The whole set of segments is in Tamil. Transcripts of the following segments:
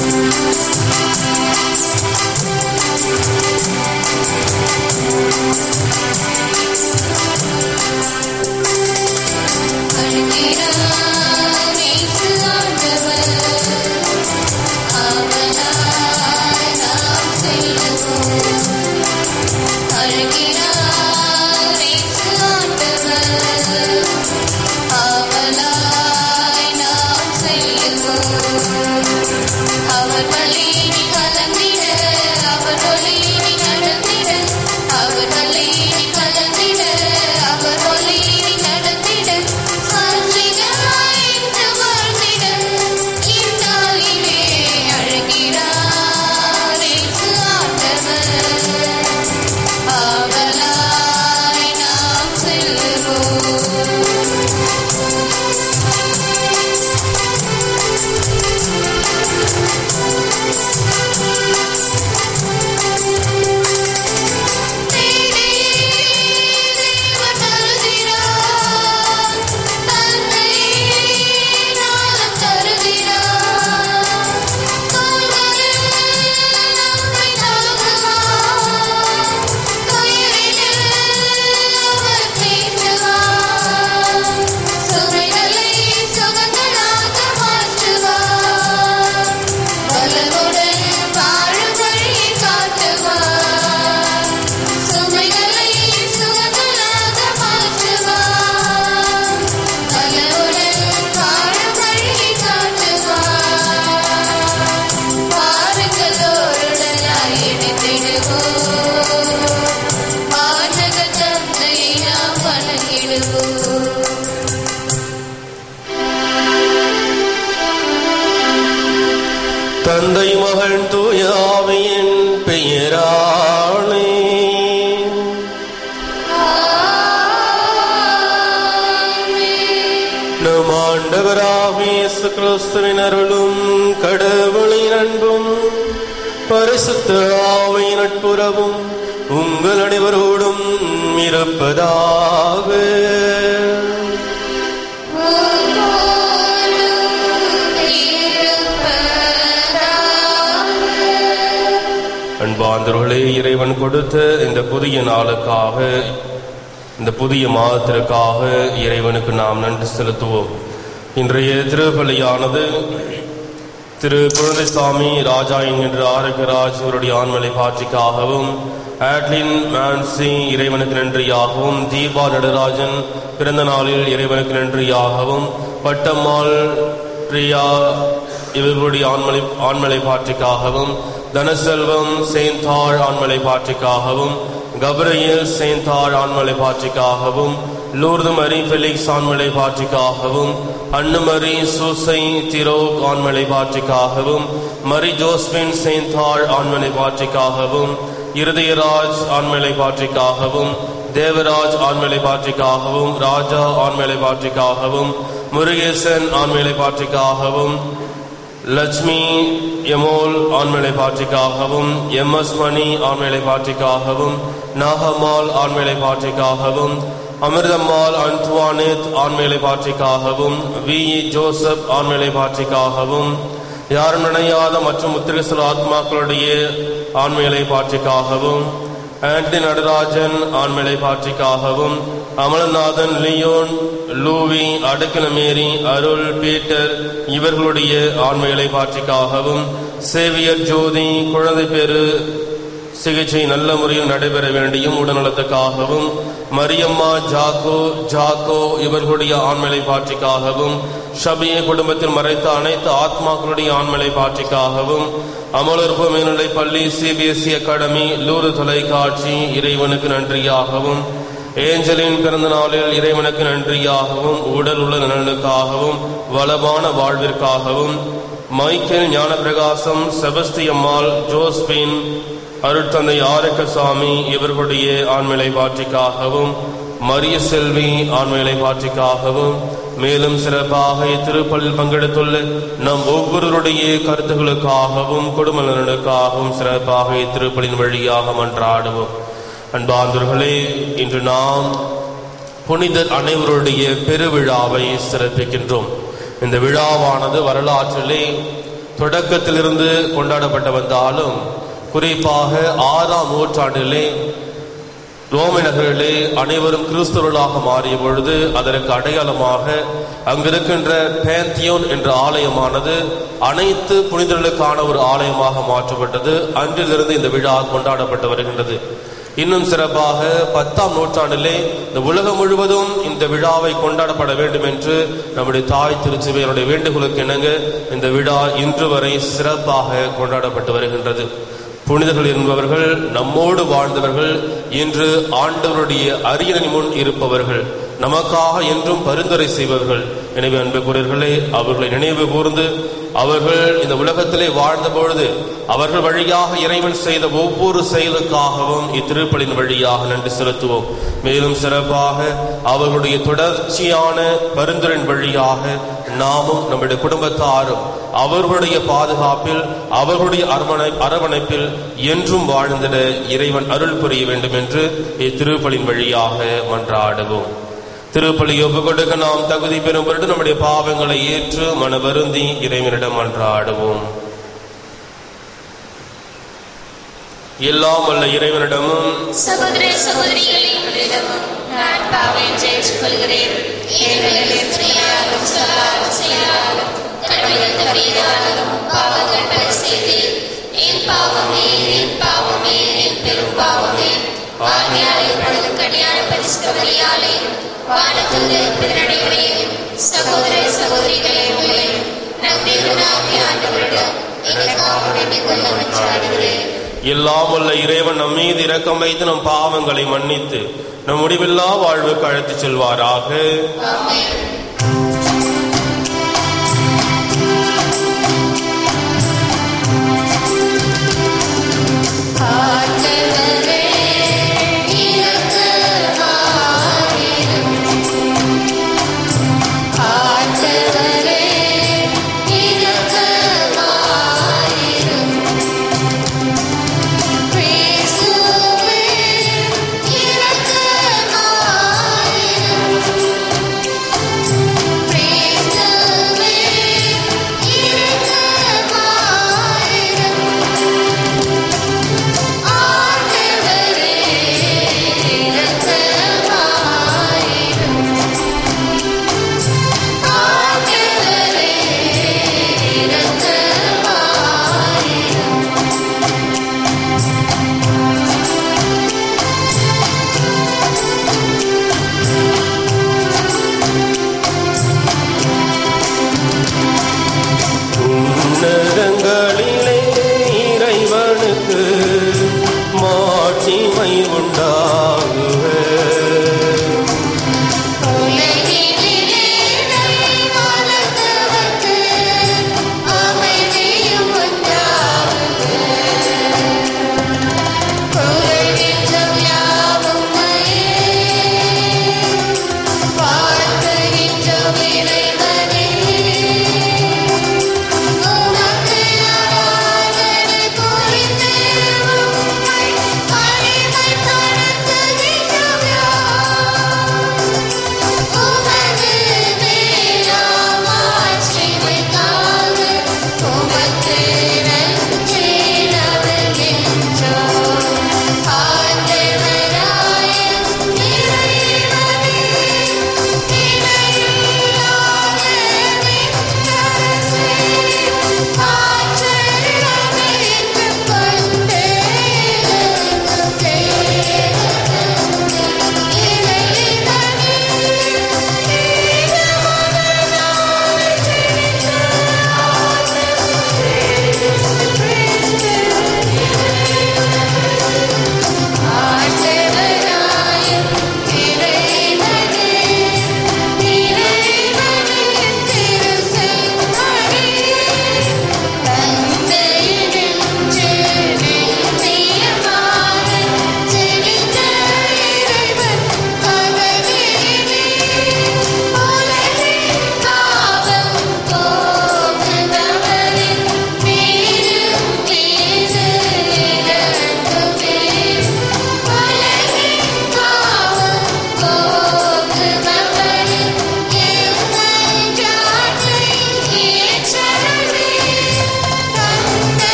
அவர் வழியினி கலந்திட அவர் ஒளியினி நடந்திட அவர் வழியினி கலந்திட அவர் ஒளியினி நடந்திட சாட்சிகளாய் இன்று வாழ்ந்திட இந்நாளிலே அழைக்கிறார் இயேசு ஆண்டவர் ஆவலாய் நாம் செல்வோம் வல்லமுடன் வாழும் வழியை காட்டுவார் சுமைகளை சுகங்களாக மாற்றுவார் வல்லமுடன் வாழும் வழியை காட்டுவார் பாருங்கள் ஓருடனாய் இணைந்திடுவோம் வானக தந்தையை நாம் வணங்கிடுவோம் தந்தை மகள் தூயாவியின் பெயராளே நம் ஆண்டவராக இயேசு கிறிஸ்துவின் அருளும் கடவுளின் அன்பும் பரிசுத்த ஆவியின் நட்புறவும் உங்கள் அனைவரோடும் இருப்பதாக அன்பாந்தர்களே இறைவன் கொடுத்த இந்த புதிய நாளுக்காக இந்த புதிய மாதத்திற்காக இறைவனுக்கு நாம் நன்றி செலுத்துவோம் இன்றைய திருப்பலியானது திரு குழந்தைசாமி ராஜா என்கின்ற ஆரோக்கியராஜ் இவருடைய ஆண்மலை பாட்சிக்காகவும் ஆட்லின் மான்சி இறைவனுக்கு நன்றியாகவும் தீபா நடராஜன் பிறந்த நாளில் இறைவனுக்கு நன்றியாகவும் பட்டம்மாள் பிரியா இவர்களுடைய ஆண்மலை ஆண்மலை பாட்சிக்காகவும் தனசெல்வம் சேந்தாள் ஆண்மலை பாட்சிக்காகவும் கப்ரையல் சேந்தாள் ஆண்மலை பாட்சிக்காகவும் லூர்து மரி ஃபெலிக்ஸ் ஆண்மலை பாட்சிக்காகவும் அன்னுமரி சூசை திரோக் ஆண்மலை பாட்சிக்காகவும் மரி ஜோஸ்பின் சேந்தாள் ஆண்மலை பாட்சிக்காகவும் இருதயராஜ் ஆண்மலை பாட்சிக்காகவும் தேவராஜ் ஆண்மலை பாட்சிக்காகவும் ராஜா ஆண்மலை பாட்சிக்காகவும் முருகேசன் ஆண்மலை பாட்சிக்காகவும் லட்சுமி எமோல் ஆண்மலை பாட்சிக்காகவும் எம் எஸ் மணி ஆண்மலை பாட்சிக்காகவும் நாகம்மாள் ஆண்மலை பாட்சிக்காகவும் அமிர்தம்மாள் அன்துவானித் ஆண்மலை பாட்சிக்காகவும் வி இ. ஜோசப் ஆண்மலை பாட்சிக்காகவும் யாரும் நினையாத மற்றும் முத்திரிசல் ஆத்மாக்களுடைய ஆண்மையிலை பாட்சிக்காகவும் ஆண்டி நடராஜன் ஆண்மையிலை பாட்சிக்காகவும் அமலநாதன் லியோன் லூவி அடுக்கலமேரி அருள் பீட்டர் இவர்களுடைய ஆண்மையிலை பாட்சிக்காகவும் சேவியர் ஜோதி குழந்தை பேரு சிகிச்சை நல்ல முறையில் நடைபெற வேண்டியும் உடல்நலத்துக்காகவும் மரியம்மா ஜாக்கோ ஜாக்கோ இவர்களுடைய ஆண்மலை பாட்சிக்காகவும் ஷபிய குடும்பத்தில் மறைத்த அனைத்து ஆத்மாக்களுடைய ஆண்மலை பாட்சிக்காகவும் அமலர்பு மேல்நிலை பள்ளி சிபிஎஸ்இ அகாடமி லூரு தொலைக்காட்சி இறைவனுக்கு நன்றியாகவும் ஏஞ்சலின் பிறந்த நாளில் இறைவனுக்கு நன்றியாகவும் உடல் உள்ள நலனுக்காகவும் வளமான வாழ்விற்காகவும் மைக்கேல் ஞானப்பிரகாசம் செபஸ்தியம்மாள் ஜோஸ்பின் அருட்தந்தை ஆரோக்கியசாமி இவர்களுடைய ஆண்மையை பாட்சிக்காகவும் மரிய செல்வி ஆண்மையை பாட்சிக்காகவும் மேலும் சிறப்பாக இத்திருப்பலில் பங்கெடுத்துள்ள நம் ஒவ்வொருவருடைய கருத்துகளுக்காகவும் குடும்ப நலனுக்காகவும் சிறப்பாக இத்திருப்பலின் வழியாக மன்றாடுவோம் அன்பார்ந்தவர்களே இன்று நாம் புனிதர் அனைவருடைய பெருவிழாவை சிறப்பிக்கின்றோம் இந்த விழாவானது வரலாற்றிலே தொடக்கத்திலிருந்து கொண்டாடப்பட்டு வந்தாலும் குறிப்பாக ஆறாம் நூற்றாண்டிலே ரோம நகரிலே அனைவரும் கிறிஸ்தவர்களாக மாறிய பொழுது அதற்கு அடையாளமாக அங்கிருக்கின்ற பேந்தியோன் என்ற ஆலயமானது அனைத்து புனிதர்களுக்கான ஒரு ஆலயமாக மாற்றப்பட்டது அன்றிலிருந்து இந்த விழா கொண்டாடப்பட்டு வருகின்றது இன்னும் சிறப்பாக பத்தாம் நூற்றாண்டிலே இந்த உலகம் முழுவதும் இந்த விழாவை கொண்டாடப்பட வேண்டும் என்று நம்முடைய தாய் திருச்சபையினுடைய வேண்டுகோளுக்கு இணங்க இந்த விழா இன்று வரை சிறப்பாக கொண்டாடப்பட்டு வருகின்றது புனிதர்கள் என்பவர்கள் நம்மோடு வாழ்ந்தவர்கள் இன்று ஆண்டவருடைய அரியணை முன் இருப்பவர்கள் நமக்காக என்றும் பரிந்துரை செய்பவர்கள் எனவே அன்புக்குரியர்களே அவர்களை நினைவு கூர்ந்து அவர்கள் இந்த உலகத்திலே வாழ்ந்த பொழுது அவர்கள் வழியாக இறைவன் செய்த ஒவ்வொரு செயலுக்காகவும் இத்திருப்பலின் வழியாக நன்றி செலுத்துவோம் மேலும் சிறப்பாக அவர்களுடைய தொடர்ச்சியான பரிந்துரையின் வழியாக நாமும் நம்முடைய குடும்பத்தாரும் அவர்களுடைய பாதுகாப்பில் அவர்களுடைய அரவணை அரவணைப்பில் என்றும் வாழ்ந்திட இறைவன் அருள் புரிய வேண்டும் என்று இத்திருப்பலின் வழியாக மன்றாடுவோம் திருப்பலி ஒப்பு கொடுக்க நாம் தகுதி பெறும் பொருட்டு நம்முடைய பாவங்களை ஏற்று மன வருந்தி இறைவனிடம் மன்றாடுவோம் எல்லாம் வல்ல இறைவனிடமும் சகோதர சகோதரிகளே உங்களிடமும் நான் பாவம் ஜெயிச்சுக் ஏழைகளின் துணையாலும் சொல்லாலும் செயலாலும் கடவுள் தவறியதாலும் பாவங்கள் பல செய்தேன் என் பாவமே என் பாவமே என் பெரும் பாவமே ஆகையால் இப்பொழுது கனியான பரிசுத்தவரையாலே வானத்துள்ள பிறனடைகளையும் சகோதர சகோதரிகளே உங்களையும் நம்பிக்கை ஆண்டவரிடம் எனக்காக வேண்டிக் கொள்ள மன்றாடுகிறேன் எல்லாம் வல்ல இறைவன் நம் மீது இரக்கம் வைத்து நம் பாவங்களை மன்னித்து நம் முடிவில்லா வாழ்வுக்கு அழைத்துச் செல்வாராக ஆமென் ஆண்டவரே இரக்கமாயிரும் ஆண்டவரே இரக்கமாயிரும் கிறிஸ்துவே இரக்கமாயிரும்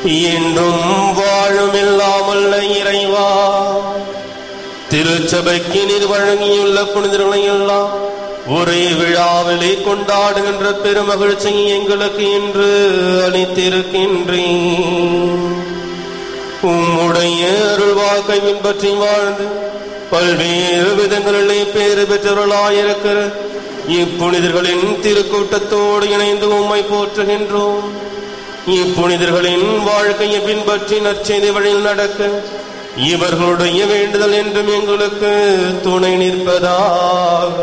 என்றும் வாழும் இல்லாமல்ல இறைவா திருச்சபைக்கு நீர் வழங்கியுள்ள புனிதர்களை எல்லாம் ஒரே விழாவிலே கொண்டாடுகின்ற பெருமகிழ்ச்சியை எங்களுக்கு இன்று அளித்திருக்கின்றேன் உம்முடைய அருள் வாழ்க்கை பின்பற்றி வாழ்ந்து பல்வேறு விதங்களிலே பேறு பெற்றவர்களாயிருக்கிற இப்புனிதர்களின் திருக்கூட்டத்தோடு இணைந்து உம்மை போற்றுகின்றோம் இப்புனிதர்களின் வாழ்க்கையை பின்பற்றி நற்செய்தி வழியில் நடக்க இவர்களுடைய வேண்டுதல் என்றும் எங்களுக்கு துணை நிற்பதாக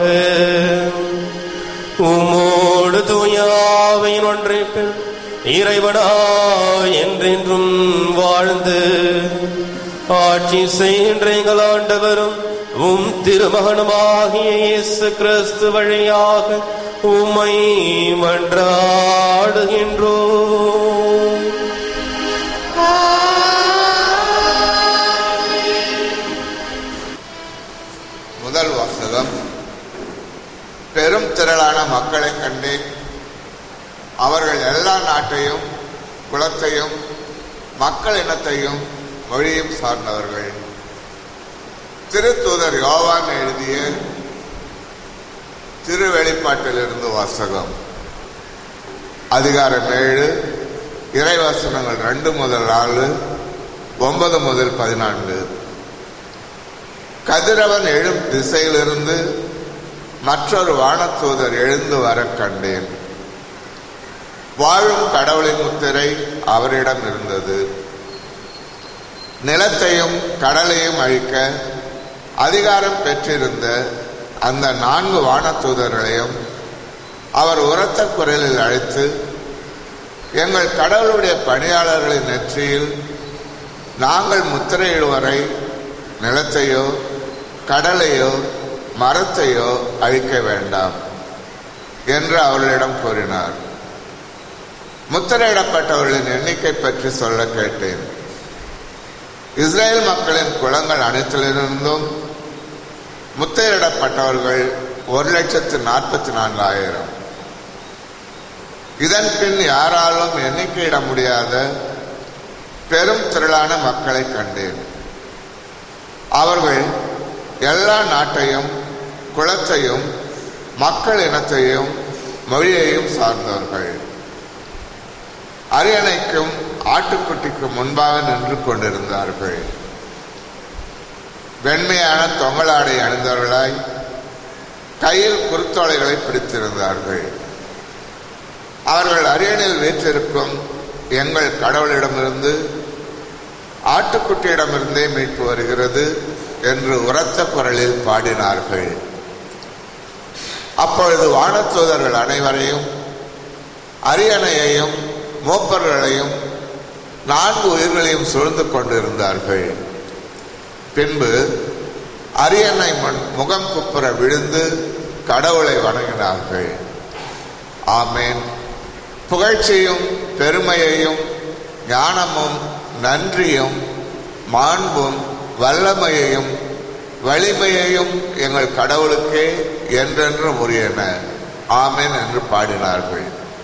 உம்மோடு தூயாவையின் ஒன்றைக்கு இறைவனா என்றென்றும் வாழ்ந்து ஆட்சி செய்கின்ற எங்கள் ஆண்டவரும் உம் திருமகனுமாகிய இயேசு கிறிஸ்து வழியாக உம்மை மன்றாடுகின்றோம் முதல் வாசகம் பெரும் திரளான மக்களை கண்டேன் அவர்கள் எல்லா நாட்டையும் குலத்தையும் மக்கள் இனத்தையும் மொழியும் சார்ந்தவர்கள் திருத்தூதர் யோவான் எழுதிய திருவெளிப்பாட்டிலிருந்து வாசகம் அதிகாரம் ஏழு இறைவாசனங்கள் ரெண்டு முதல் நாலு ஒன்பது முதல் பதினான்கு கதிரவன் எழும் திசையிலிருந்து மற்றொரு வானத்தூதர் எழுந்து வர கண்டேன் வாழும் கடவுளின் முத்திரை அவரிடம் இருந்தது நிலத்தையும் கடலையும் அழிக்க அதிகாரம் பெற்றிருந்த அந்த நான்கு வானத்தூதர்களையும் அவர் உரத்த குரலில் அழைத்து எங்கள் கடவுளுடைய பணியாளர்களின் நெற்றியில் நாங்கள் முத்திரையிடுவரை நிலத்தையோ கடலையோ மரத்தையோ அழிக்க வேண்டாம் என்று அவர்களிடம் கூறினார் முத்திரையிடப்பட்டவர்களின் எண்ணிக்கை பற்றி சொல்ல கேட்டேன் இஸ்ரேல் மக்களின் குலங்கள் அனைத்திலிருந்தும் முத்திரையிடப்பட்டவர்கள் ஒரு லட்சத்து நாற்பத்தி நான்காயிரம் இதன் பின் யாராலும் எண்ணிக்கையிட முடியாத பெரும் திரளான மக்களை கண்டேன் அவர்கள் எல்லா நாட்டையும் குலத்தையும் மக்கள் இனத்தையும் மொழியையும் சார்ந்தவர்கள் அரியணைக்கும் ஆட்டுக்குட்டிக்கு முன்பாக நின்று கொண்டிருந்தார்கள் வெண்மையான தொங்கலாடை அணிந்தவர்களாய் கையில் குருத்தோலைகளை பிடித்திருந்தார்கள் அவர்கள் அரியணையில் வீற்றிருக்கும் எங்கள் கடவுளிடமிருந்து ஆட்டுக்குட்டியிடமிருந்தே மீட்பு வருகிறது என்று உரத்த குரலில் பாடினார்கள் அப்பொழுது வானத்தூதர்கள் அனைவரையும் அரியணையையும் மூப்பர்களையும் நான்கு உயிர்களையும் சூழ்ந்து கொண்டிருந்தார்கள் பின்பு அரியணை முன் முகம் குப்புற விழுந்து கடவுளை வணங்கினார்கள் ஆமேன் புகழ்ச்சியும் பெருமையையும் ஞானமும் நன்றியும் மாண்பும் வல்லமையையும் வலிமையையும் எங்கள் கடவுளுக்கே என்றென்றும் உரியன ஆமென் என்று பாடினார்கள்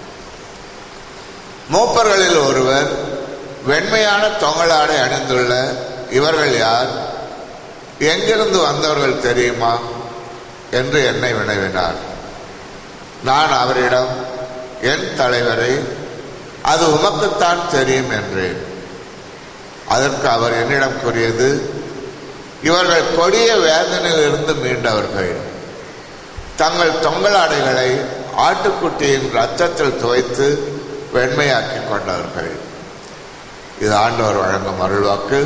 மூப்பர்களில் ஒருவர் வெண்மையான தொங்கலாடை அணிந்துள்ள இவர்கள் யார் எங்கிருந்து வந்தவர்கள் தெரியுமா என்று என்னை வினவினார் நான் அவரிடம் என் தலைவரை அது உமக்குத்தான் தெரியும் என்றேன் அதற்கு அவர் என்னிடம் கூறியது இவர்கள் கொடிய வேதனையில் இருந்து மீண்டவர்கள் தங்கள் தொங்கலாடைகளை ஆட்டுக்குட்டியின் ரத்தத்தில் துவைத்து வெண்மையாக்கி கொண்டவர்கள் இது ஆண்டவர் வழங்கும் அருள்வாக்கு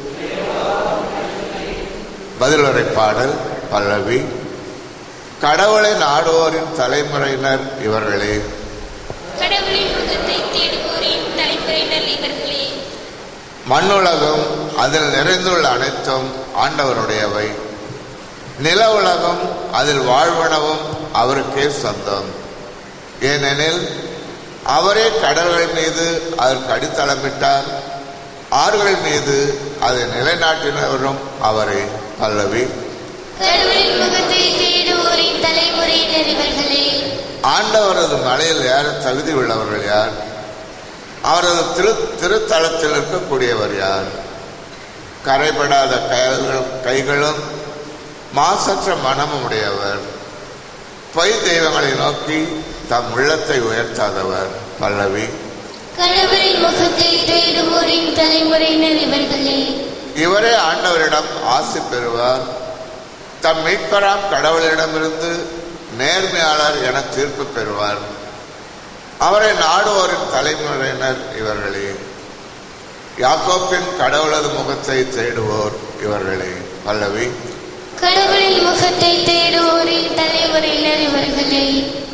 பதிலுரை பாடல் பல்லவி கடவுளை நாடுவோரின் தலைமுறையினர் இவர்களே கடவுளின் முகத்தை தேடுவோரின் தலைமுறையினர் இவர்களே மண்ணுலகம் அதில் நிறைந்துள்ள அனைத்தும் ஆண்டவருடையவை நில உலகம் அதில் வாழ்வனவும் அவருக்கே சொந்தம் ஏனெனில் அவரே கடல்கள் மீது அதற்கு அடித்தளமிட்டார் ஆறுகள் மீது அதை நிலைநாட்டினவரும் அவரே பல்லவி கடவுளின் முகத்தை தேடுவோரின் தலைமுறையினர் இவர்களே ஆண்டவரது மலையில் ஏற தகுதி உள்ளவர்கள் யார் அவரது திரு திருத்தலத்தில் இருக்கக்கூடியவர் யார் கரைபடாத கைகள் கைகளும் மாசற்ற மனமும் உடையவர் பொய் தெய்வங்களை நோக்கி தம் உள்ளத்தை உயர்த்தாதவர் பல்லவி கடவுளின் முகத்தை தேடுவோரின் தலைமுறையினர் இவர்களே இவரே ஆண்டவரிடம் ஆசி பெறுவார் தம் மீட்பராம் கடவுளிடமிருந்து நேர்மையாளர் என தீர்ப்பு பெறுவார் அவரை நாடுவோரின் தலைமுறையினர் இவர்களே யாக்கோப்பின் கடவுளது முகத்தை தேடுவோர் இவர்களே பல்லவி கடவுளின் முகத்தை தேடுவோரின் தலைமுறையினர் இவர்களே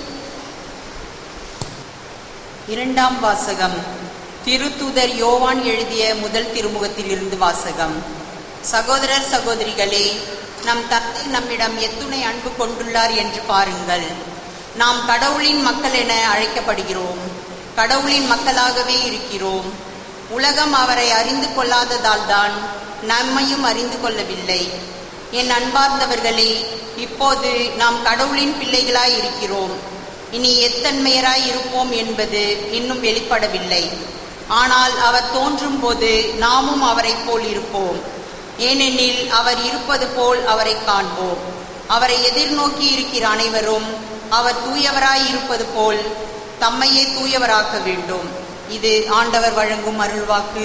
இரண்டாம் வாசகம் திருத்தூதர் யோவான் எழுதிய முதல் திருமுகத்திலிருந்து வாசகம் சகோதரர் சகோதரிகளே நம் தந்தை நம்மிடம் எத்துணை அன்பு கொண்டுள்ளார் என்று பாருங்கள் நாம் கடவுளின் மக்கள் என அழைக்கப்படுகிறோம் கடவுளின் மக்களாகவே இருக்கிறோம் உலகம் அவரை அறிந்து கொள்ளாததால் தான் நம்மையும் அறிந்து கொள்ளவில்லை என் அன்பார்ந்தவர்களே இப்போது நாம் கடவுளின் பிள்ளைகளாய் இருக்கிறோம் இனி எத்தன்மையராய் இருப்போம் என்பது இன்னும் வெளிப்படவில்லை ஆனால் அவர் தோன்றும் போது நாமும் அவரைப் போல் இருப்போம் ஏனெனில் அவர் இருப்பது போல் அவரை காண்போம் அவரை எதிர்நோக்கி இருக்கிற அனைவரும் அவர் தூயவராய் இருப்பது போல் தம்மையே தூயவராக்க வேண்டும் இது ஆண்டவர் வழங்கும் அருள்வாக்கு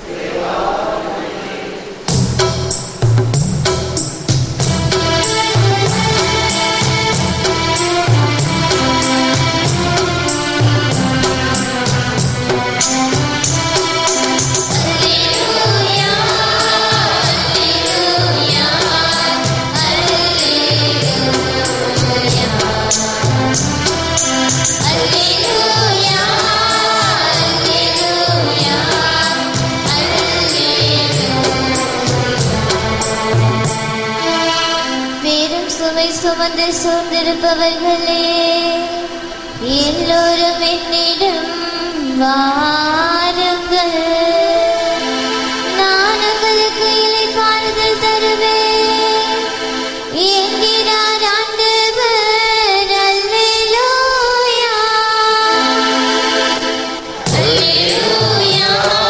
பெரும் சுமை சுமந்து சூழ்ந்திருப்பவர்களே எல்லோரும் என்னிடம் வாருங்கள் நான் உங்களுக்கு இலைப்பாறுதல் தருவேன் என்கிறார் ஆண்டவர் அல்லேலூயா அல்லேலூயா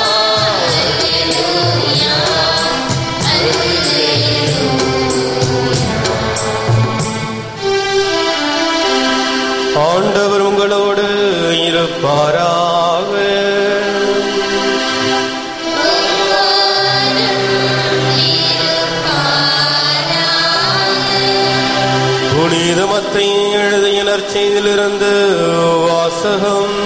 அல்லேலூயா ஆண்டவர் உங்களோடு இருப்பாராக புனிதமத்தை எழுதிய நற்செய்திலிருந்து வாசகம்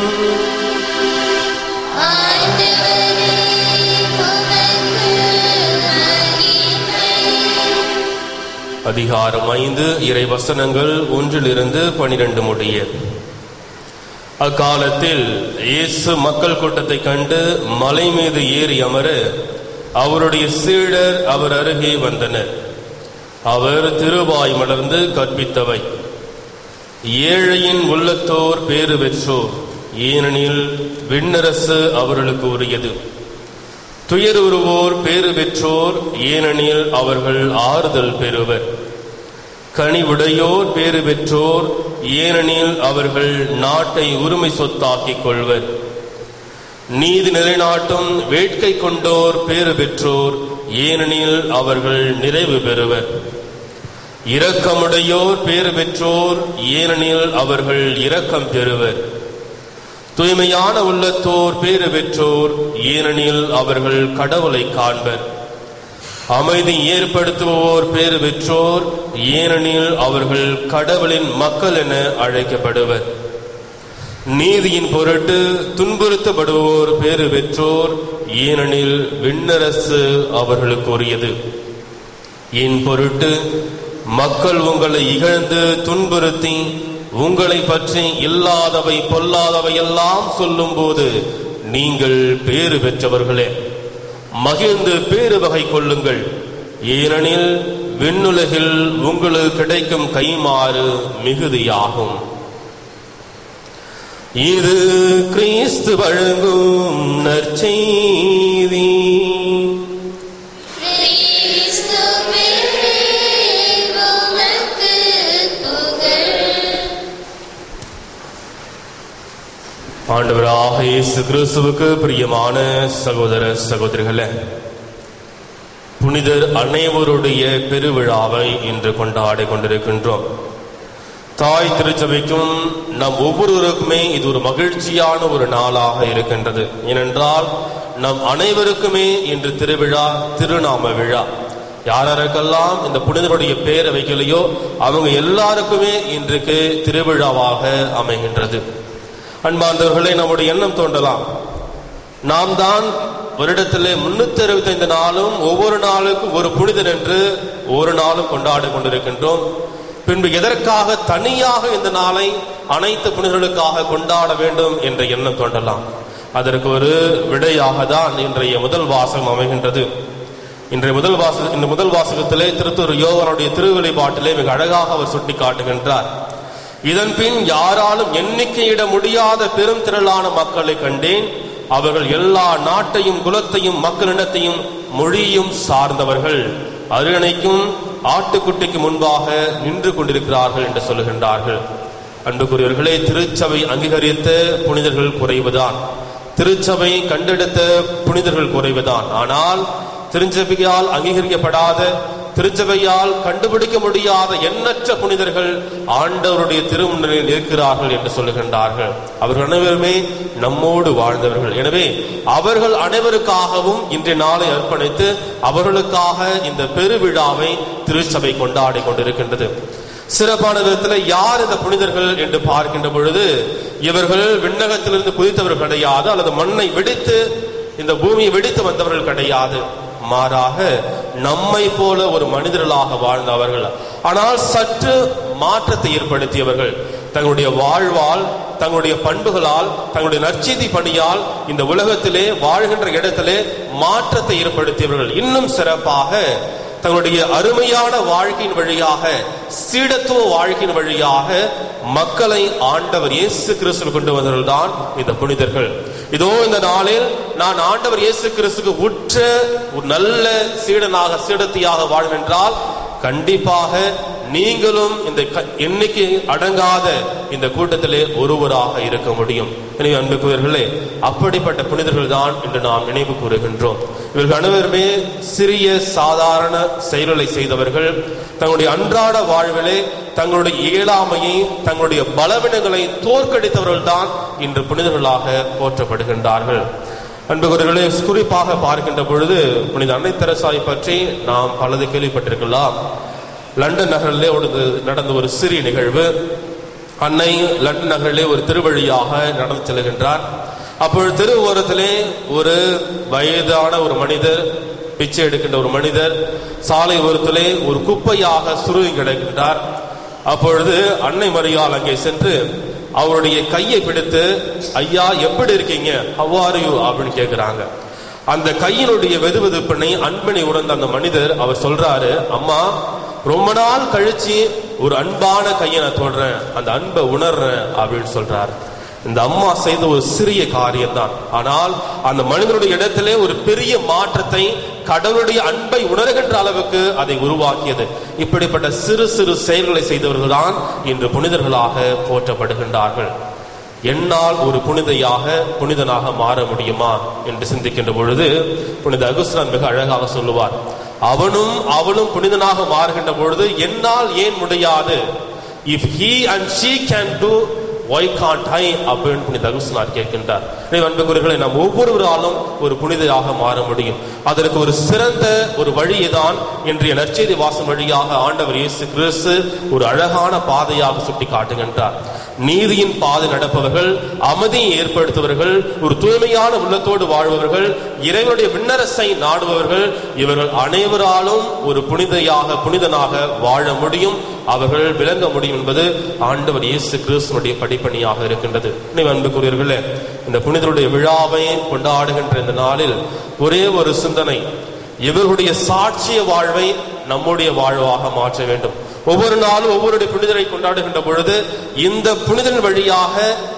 ஆண்டவரே உமக்கு மகிமை அதிகாரம் ஐந்து இறை வசனங்கள் ஒன்றிலிருந்து பனிரெண்டு முடிய அக்காலத்தில் இயேசு மக்கள் கூட்டத்தைக் கண்டு மலை மீது ஏறி அமர அவருடைய சீடர் அவர் அருகே வந்தனர் அவர் திருவாய் மலர்ந்து கற்பித்தவை ஏழையின் உள்ளத்தோர் பேறு பெற்றோர் ஏனெனில் விண்ணரசு அவர்களுக்கு உரியது துயருருவோர் பேறு பெற்றோர் ஏனெனில் அவர்கள் ஆறுதல் பெறுவர் கனிவுடையோர் பேறு பெற்றோர் ஏனெனில் அவர்கள் நாட்டை உரிமை சொத்தாக்கிக் கொள்வர் நீதி நிலைநாட்டும் வேட்கை கொண்டோர் பேறு பெற்றோர் ஏனெனில் அவர்கள் நிறைவு பெறுவர் இரக்கமுடையோர் பேறு பெற்றோர் ஏனெனில் அவர்கள் இரக்கம் பெறுவர் தூய்மையான உள்ளத்தோர் பேறு பெற்றோர் ஏனெனில் அவர்கள் கடவுளை காண்பர் அமைதி ஏற்படுத்துவோர் பேறு பெற்றோர் ஏனெனில் அவர்கள் கடவுளின் மக்கள் என அழைக்கப்படுவர் நீதியின் பொருட்டு துன்புறுத்தப்படுவோர் பேறு பெற்றோர் ஏனெனில் விண்ணரசு அவர்களுக்கு உரியது என் பொருட்டு மக்கள் உங்களை இகழ்ந்து துன்புறுத்தி உங்களை பற்றி இல்லாதவை பொல்லாதவை எல்லாம் சொல்லும்போது நீங்கள் பேறு பெற்றவர்களே மகிழ்ந்து பேறு வகை கொள்ளுங்கள் ஏனெனில் விண்ணுலகில் உங்களுக்கு கிடைக்கும் கைமாறு மிகுதியாகும் இது கிறிஸ்து வழங்கும் நற்செய்தி கிறிஸ்துவே உமக்கு புகழ் ஆண்டவராக இயேசு கிறிஸ்துவுக்கு பிரியமான சகோதர சகோதரிகளே புனிதர் அனைவருடைய பெருவிழாவை இன்று கொண்டாடி கொண்டிருக்கின்றோம் தாய் திருச்சபைக்கும் நம் ஒவ்வொருவருக்குமே இது ஒரு மகிழ்ச்சியான ஒரு நாளாக இருக்கின்றது ஏனென்றால் நம் அனைவருக்குமே இன்று திருவிழா திருநாம விழா யாரெல்லாம் இந்த புனிதருடைய பேரை வைக்கலையோ அவங்க எல்லாருக்குமே இன்றைக்கு திருவிழாவாக அமைகின்றது அன்பார்ந்தவர்களே நம்முடைய எண்ணம் தோன்றலாம் நாம் தான் வருடத்திலே முன்னூத்தி அறுபத்தைந்து நாளும் ஒவ்வொரு நாளுக்கும் ஒரு புனிதர் என்று ஒரு நாளும் கொண்டாடி கொண்டிருக்கின்றோம் பின்பு எதற்காக தனியாக இந்த நாளை அனைத்து புனிதர்களுக்காக கொண்டாட வேண்டும் என்ற எண்ணம் தோன்றலாம் அதற்கு ஒரு விடையாக தான் இன்றைய முதல் வாசகம் அமைகின்றது இன்றைய முதல் வாசக இந்த முதல் வாசகத்திலே திருத்தூர் யோவனுடைய திருவெளிப்பாட்டிலே மிக அழகாக அவர் சுட்டி காட்டுகின்றார் இதன் பின் யாராலும் எண்ணிக்கையிட முடியாத பெரும் திரளான மக்களை கண்டேன் அவர்கள் எல்லா நாட்டையும் குலத்தையும் மக்களிடத்தையும் மொழியும் சார்ந்தவர்கள் அரியணைக்கும் ஆட்டுக்குட்டிக்கு முன்பாக நின்று கொண்டிருக்கிறார்கள் என்று சொல்லுகின்றார்கள் அன்புக்குரியவர்களே திருச்சபை அங்கீகரித்த புனிதர்கள் குறைவுதான் திருச்சபை கண்டெடுத்த புனிதர்கள் குறைவுதான் ஆனால் திருச்சபையால் அங்கீகரிக்கப்படாத திருச்சபையால் கண்டுபிடிக்க முடியாத எண்ணற்ற புனிதர்கள் ஆண்டவருடைய திருமுன்னிலையில் இருக்கிறார்கள் என்று சொல்லுகின்றார்கள் அவர்கள் அனைவருமே நம்மோடு வாழ்ந்தவர்கள் எனவே அவர்கள் அனைவருக்காகவும் இன்றைய நாளை அர்ப்பணித்து அவர்களுக்காக இந்த பெருவிழாவை திருச்சபை கொண்டாடி கொண்டிருக்கின்றது சிறப்பான விதத்தில் யார் இந்த புனிதர்கள் என்று பார்க்கின்ற பொழுது இவர்கள் விண்ணகத்திலிருந்து குதித்தவர்கள் கிடையாது அல்லது மண்ணை வெடித்து இந்த பூமியை வெடித்து வந்தவர்கள் கிடையாது மாறாக நம்மை போல ஒரு மனிதர்களாக வாழ்ந்தவர்கள் ஆனால் சற்று மாற்றத்தை ஏற்படுத்தியவர்கள் தங்களுடைய வாழ்வால் தங்களுடைய பண்புகளால் தங்களுடைய நற்செய்தி பணியால் இந்த உலகத்திலே வாழ்கின்ற இடத்திலே மாற்றத்தை ஏற்படுத்தியவர்கள் இன்னும் சிறப்பாக தங்களுடைய அருமையான வாழ்க்கையின் வழியாக சீடத்துவ வாழ்க்கையின் வழியாக மக்களை ஆண்டவர் இயேசு கிறிஸ்து கொண்டு வந்தவர்கள் தான் இந்த புனிதர்கள் இதோ இந்த நாளில் நான் ஆண்டவர் இயேசு கிறிஸ்துக்கு உற்ற ஒரு நல்ல சீடனாக சீடத்தியாக வாழ்வென்றால் கண்டிப்பாக நீங்களும் இந்த க- எண்ணிக்கை அடங்காத இந்த கூட்டத்திலே ஒருவராக இருக்க முடியும் எனவே அன்புக்குரியவர்களே அப்படிப்பட்ட புனிதர்கள் தான் இன்று நாம் நினைவு கூறுகின்றோம் இவர்கள் அனைவருமே சிறிய சாதாரண செயல்களை செய்தவர்கள் தங்களுடைய அன்றாட வாழ்விலே தங்களுடைய இயலாமையை தங்களுடைய பலவீனங்களை தோற்கடித்தவர்கள் தான் இன்று புனிதர்களாக போற்றப்படுகின்றார்கள் அன்புக்குரியவர்களே குறிப்பாக பார்க்கின்ற பொழுது புனித அன்னை தெரசாவை பற்றி நாம் பலது கேள்விப்பட்டிருக்கலாம் லண்டன் நகரிலே ஒரு நடந்த ஒரு சிறிய நிகழ்வு அன்னை லண்டன் நகரிலே ஒரு திருவழியாக நடந்து செல்கின்றார் அப்பொழுது தெரு ஓரத்திலே ஒரு வயதான ஒரு மனிதர் பிச்சை எடுக்கின்ற ஒரு மனிதர் சாலை ஓரத்திலே ஒரு குப்பையாக சுருங்கி கிடக்கின்றார் அப்பொழுது அன்னை மரியாள் அங்கே சென்று அவருடைய கையை பிடித்து ஐயா எப்படி இருக்கீங்க how are you அப்படின்னு கேக்குறாங்க அந்த கையினுடைய வெதுவெதுப்பினை அன்பினை உணர்ந்த அந்த மனிதர் அவர் சொல்றாரு அம்மா ரொம்ப நாள் கழிச்சு ஒரு அன்பான கையை நான் தொடுறேன் அந்த அன்பை உணர்றேன் அப்படின்னு சொல்றாரு இந்த அம்மா செய்த ஒரு சிறிய காரியம்தான் ஆனால் அந்த மனிதனுடைய இடத்திலே ஒரு பெரிய மாற்றத்தை கடவுளுடைய அன்பை உணர்கின்ற அளவுக்கு அதை உருவாக்கியது இப்படிப்பட்ட சிறு சிறு செயல்களை செய்தவர்கள் தான் இன்று புனிதர்களாக போற்றப்படுகின்றார்கள் என்னால் ஒரு புனிதையாக புனிதனாக மாற முடியுமா என்று சிந்திக்கின்ற பொழுது புனித அகுஸ்தான் மிக அழகாக சொல்லுவார் அவனும் அவளும் புனிதனாக மாறுகின்ற பொழுது என்னால் ஏன் முடியாது if he and she can do why can't I அப்படின்னு புனித அகுஸ்தனார் கேட்கின்றார் எனவே அன்புக்குரியவர்களே நாம் ஒவ்வொருவராலும் ஒரு புனிதராக மாற முடியும் அதற்கு ஒரு சிறந்த ஒரு வழியை தான் இன்றைய நற்செய்தி வாசம் வழியாக ஆண்டவர் இயேசு கிறிஸ்து ஒரு அழகான பாதையாக சுட்டி காட்டுகின்றார் நீதியின் பாதை நடப்பவர்கள் அமைதியை ஏற்படுத்துவர்கள் ஒரு தூய்மையான உள்ளத்தோடு வாழ்பவர்கள் இறைவனுடைய விண்ணரசை நாடுபவர்கள் இவர்கள் அனைவராலும் ஒரு புனிதையாக புனிதனாக வாழ முடியும் அவர்கள் விளங்க முடியும் என்பது ஆண்டவர் இயேசு கிறிஸ்துனுடைய படிப்பணியாக இருக்கின்றது நினைவு அன்புக்குரியவர்களே இந்த புனிதருடைய விழாவை கொண்டாடுகின்ற இந்த நாளில் ஒரே ஒரு சிந்தனை இவர்களுடைய சாட்சிய வாழ்வை நம்முடைய வாழ்வாக மாற்ற வேண்டும் ஒவ்வொரு நாளும் ஒவ்வொருடைய புனிதரை கொண்டாடுகின்ற பொழுது இந்த புனிதன் வழியாக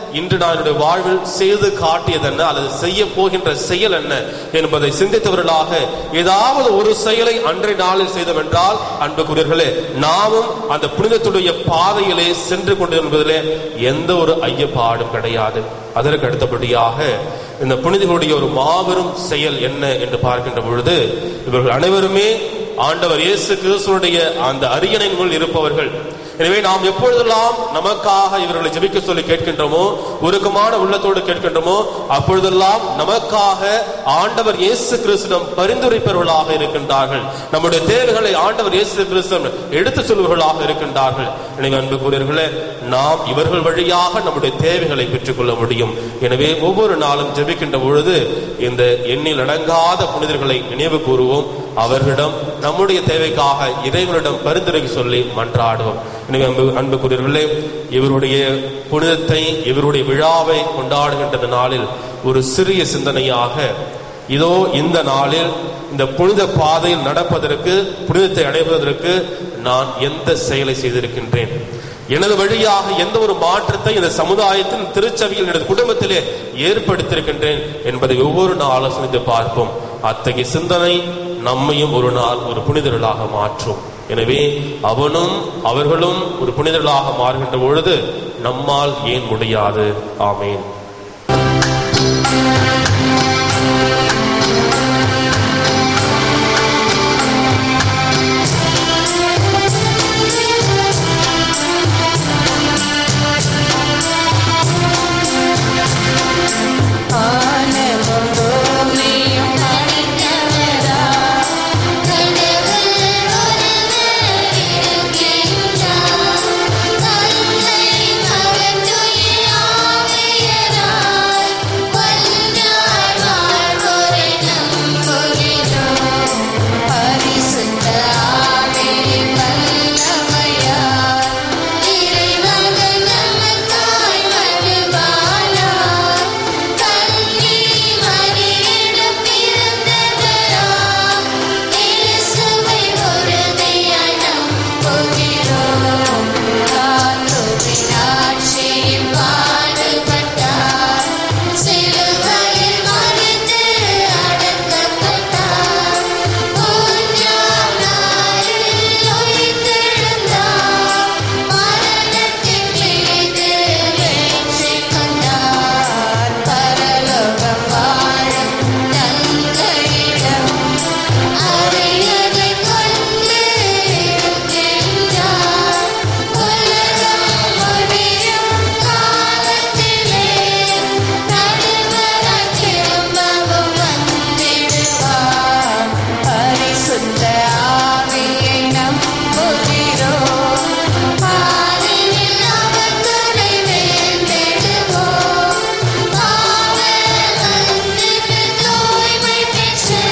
இன்று நான் என்னுடைய வாழ்வில் செய்து காட்டியது என்ன அல்லது செய்ய போகின்ற செயல் என்ன என்பதை சிந்தித்தவர்களாக ஏதாவது ஒரு செயலை அன்றைய நாளில் செய்தோம் என்றால் அன்புக்குரியர்களே நாமும் அந்த புனிதத்துடைய பாதையிலே சென்று கொண்டு என்பதிலே எந்த ஒரு ஐயப்பாடும் கிடையாது அதற்கு அடுத்தபடியாக இந்த புனிதர்களுடைய ஒரு மாபெரும் செயல் என்ன என்று பார்க்கின்ற பொழுது இவர்கள் அனைவருமே ஆண்டவர் இயேசு கிறிஸ்துவனுடைய அந்த அரியணையின் முன் இருப்பவர்கள் எனவே நாம் எப்பொழுதெல்லாம் நமக்காக இவர்களை ஜெபிக்க சொல்லி கேட்கின்றோமோ உருக்கமான உள்ளத்தோடு கேட்கின்றோமோ அப்பொழுதெல்லாம் நமக்காக ஆண்டவர் இயேசு கிறிஸ்துவிடம் பரிந்துரைப்பவர்களாக இருக்கின்றார்கள் நம்முடைய தேவைகளை ஆண்டவர் இயேசு கிறிஸ்துவிடம் எடுத்து சொல்பவர்களாக இருக்கின்றார்கள் எனவே அன்புக்குரியவர்களே நாம் இவர்கள் வழியாக நம்முடைய தேவைகளை பெற்றுக்கொள்ள முடியும் எனவே ஒவ்வொரு நாளும் ஜெபிக்கின்ற பொழுது இந்த எண்ணில் அடங்காத புனிதர்களை நினைவு கூறுவோம் அவர்களிடம் நம்முடைய தேவைக்காக இறைவனிடம் பரிந்துரை சொல்லி மன்றாடுவோம் எனவே அன்பு அன்புக்குரியவர்களே இவருடைய புனிதத்தை இவருடைய விழாவை கொண்டாடுகின்ற நாளில் ஒரு சிறிய சிந்தனையாக இதோ இந்த நாளில் இந்த புனித பாதையில் நடப்பதற்கு புனிதத்தை அடைவதற்கு நான் எந்த செயலை செய்திருக்கின்றேன் எனது வழியாக எந்த ஒரு மாற்றத்தை இந்த சமுதாயத்தின் திருச்சபையில் எனது குடும்பத்திலே ஏற்படுத்தியிருக்கின்றேன் என்பதை ஒவ்வொரு நாளும் சிந்தித்து பார்ப்போம் அத்தகைய சிந்தனை நம்மையும் ஒரு நாள் ஒரு புனிதர்களாக மாற்றும் எனவே அவனும் அவர்களும் ஒரு புனிதர்களாக மாறுகின்ற பொழுது நம்மால் ஏன் முடியாது ஆமேன் சிலுவையில் மறித்து அடக்கப்பட்டார் மூன்றாம் நாளில் உயிர்த்தெழுந்தார் மரணத்தின் மீது வெற்றி கொண்டார் பரலோகம் வாழும் தந்தையிடம் அரியணை கொண்டு இருக்கின்றார் உலகம் முடியும் காலத்திலே நடுவராய் திரும்பவும் வந்திடுவார் பரிசுத்த ஆவியை நம்புகிறோம் பாரினில் அவர் துணை வேண்டிடுவோம் பாவ மன்னிப்பில் தூய்மை பெற்று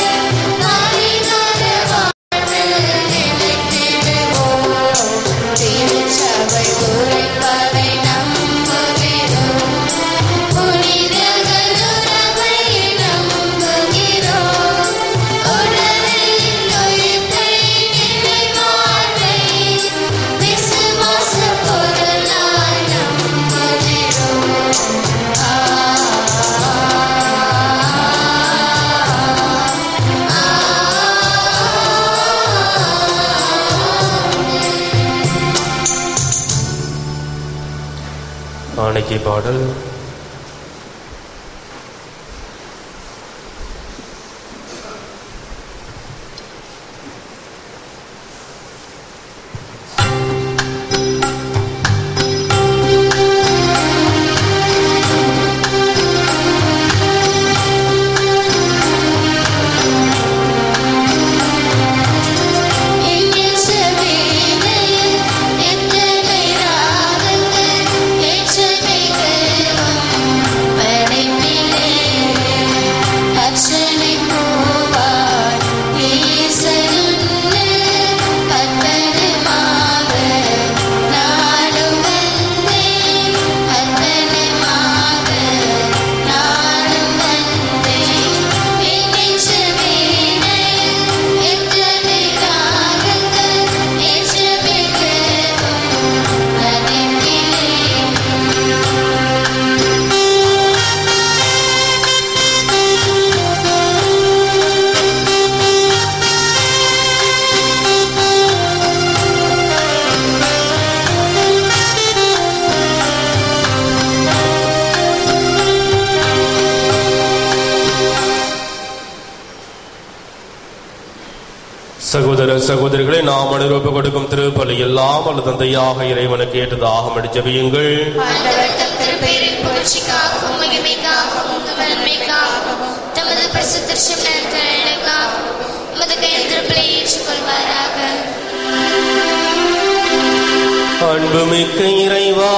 பரிகார வாழ்வில் நிலைத்திடுவோம் திருச்சபை உரைப்பதை நம்புகிறோம் புனிதர்கள் உறவை நம்புகிறோம் உடலின் உயிர்ப்பை நிலைவாழ்வை விசுவாச பொருளாய் நம்புகிறோம் ஆணைக்கு பாடல் எங்கள் செவியில் எத்தனை ராகங்கள் எச்சரிக்கை சகோதர சகோதரிகளை நாம் அனுரூப கொடுக்கும் திருப்பலி எல்லாம் அல்லது தந்தையாக இறைவனுக்கு ஏற்றதாக ஜெபியுங்கள் ஆண்டவர் தம் திருப்பெயரின் புகழ்ச்சிக்காகவும் மகிமைக்காகவும் நன்மைக்காகவும் தமது பிரசித்த சிம்னர்களுக்காகவும் உமது கையில் திருப்பலை ஏற்றுக்கொள்வாராக அன்புமிக்க இறைவா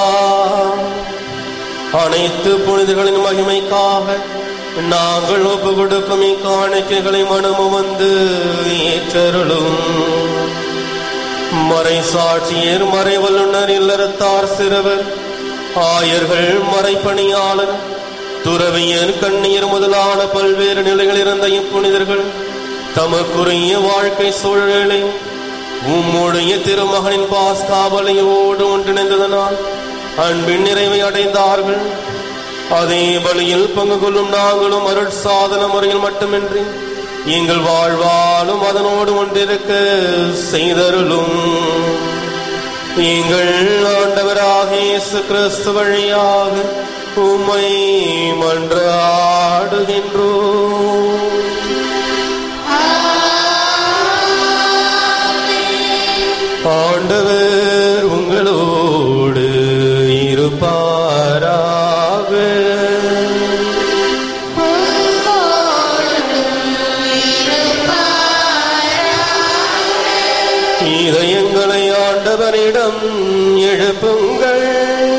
அனைத்து புனிதர்களின் மகிமைக்காக நாங்கள் ஒப்பு கொடுக்கும் இக்காணிக்கைகளை மனமு வந்து ஏற்றருளும் மறை சாட்சியர் மறை வல்லுனர் இல்லறத்தார் சிறுவர் ஆயர்கள் மறைப்பணியாளர் துறவியர் கண்ணியர் முதலான பல்வேறு நிலைகளில் இருந்த இப்புனிதர்கள் தமக்குரிய வாழ்க்கை சூழலை உம்முடைய திருமகனின் பாஸ்காவலையோடு ஒன்றிணைந்ததனால் அன்பின் நிறைவை அடைந்தார்கள் அதே பலியில் பங்கு கொள்ளும் நாங்களும் அருள் சாதன முறையில் மட்டுமின்றி எங்கள் வாழ்வாலும் அதனோடு ஒன்றிருக்க செய்தருளும் எங்கள் ஆண்டவராக இயேசு கிறிஸ்து வழியாக உம்மை மன்றாடுகின்றோம் ஆண்டவர் உங்களோடு இருப்பாராக இதயங்களை ஆண்டவரிடம் எழுப்புங்கள்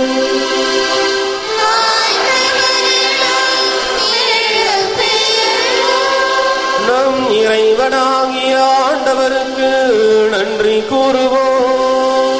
நம் இறைவனாகிய ஆண்டவருக்கு நன்றி கூறுவோம்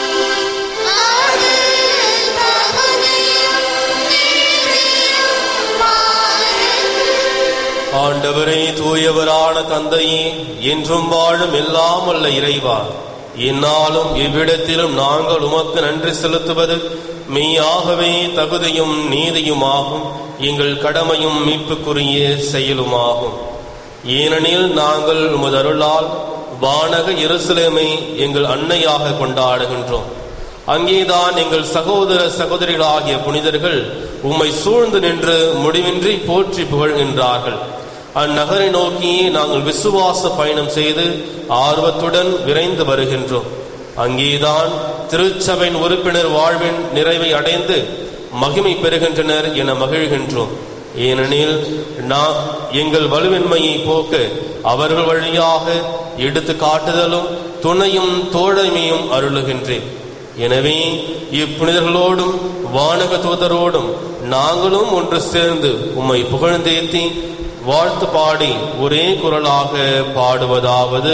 ஆண்டவரே தூயவரான தந்தையே என்றும் வாழும் எல்லாம் அல்ல இறைவா இந்நாளும் இவ்விடத்திலும் நாங்கள் உமக்கு நன்றி செலுத்துவது மெய்யாகவே தகுதியும் நீதியுமாகும் எங்கள் கடமையும் மீட்புக்குரிய செயலுமாகும் ஏனெனில் நாங்கள் உமது அருளால் வானக எருசலேமை எங்கள் அன்னையாக கொண்டாடுகின்றோம் அங்கேதான் எங்கள் சகோதர சகோதரிகளாகிய புனிதர்கள் உம்மை சூழ்ந்து நின்று முடிவின்றி போற்றி புகழ்கின்றார்கள் அந்நகரை நோக்கி நாங்கள் விசுவாச பயணம் செய்து ஆர்வத்துடன் விரைந்து வருகின்றோம் அங்கேதான் திருச்சபையின் உறுப்பினர் வாழ்வின் நிறைவை அடைந்து மகிமை பெறுகின்றனர் என மகிழ்கின்றோம் ஏனெனில் நான் எங்கள் வலுவின்மையை போக்க அவர்கள் வழியாக எடுத்து காட்டுதலும் துணையும் தோழமையும் அருளுகின்றேன் எனவே இப்புனிதர்களோடும் வானக தூதரோடும் நாங்களும் ஒன்று சேர்ந்து உம்மை புகழ்ந்தேத்தி வாழ்த்து பாடி ஒரே குரலாக பாடுவதாவது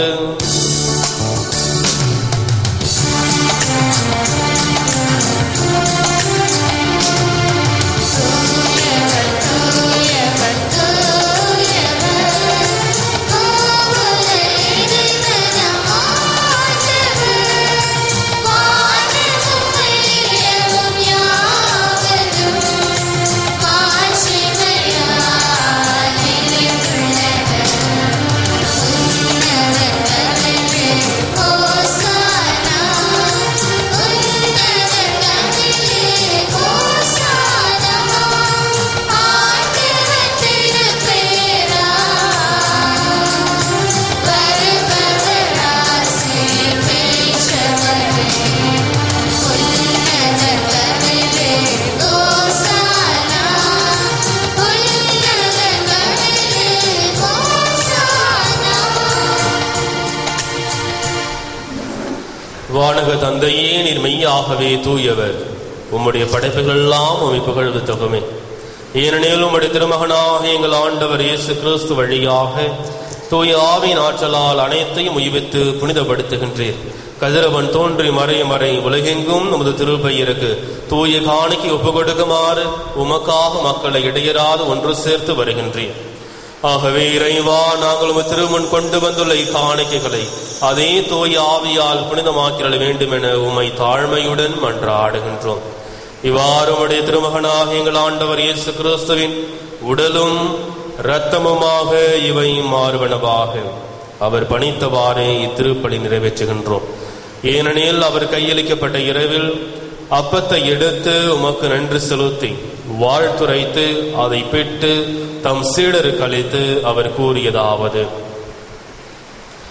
வானக தந்தையே நீர் மெய்யாகவே தூயவர் உம்முடைய படைப்புகள் எல்லாம் உம்மை புகழ்வு தொகுமே ஏனெனில் உம்முடைய திருமகனாக எங்கள் ஆண்டவர் இயேசு கிறிஸ்து வழியாக தூய ஆவின் ஆற்றலால் அனைத்தையும் உய்வித்து புனிதப்படுத்துகின்றீர் கதிரவன் தோன்றி மறை மறை உலகெங்கும் நமது திருப்பெயருக்கு தூய காணிக்கை ஒப்பு கொடுக்குமாறு உமக்காக மக்களை இடையராது ஒன்று சேர்த்து வருகின்றீர் ஆகவே இறைவா நாங்கள் உமது திருமுன் கொண்டு வந்துள்ள இக்காணிக்கைகளை அதே தூய ஆவியால் புனிதமாக்கிட வேண்டும் என உம்மை தாழ்மையுடன் மன்றாடுகின்றோம் இவ்வாறு உம்முடைய திருமகனாக எங்கள் ஆண்டவர் இயேசு கிறிஸ்துவின் உடலும் இரத்தமுமாக இவை மாறுவனவாக அவர் பணித்தவாறே இத்திருப்பலி நிறைவேற்றுகின்றோம் ஏனெனில் அவர் கையளிக்கப்பட்ட இரவில் அப்பத்தை எடுத்து உமக்கு நன்றி செலுத்தி வாழ்த்துரைத்து அதை பெற்று தம் சீடருக்கு அளித்து அவர் கூறியதாவது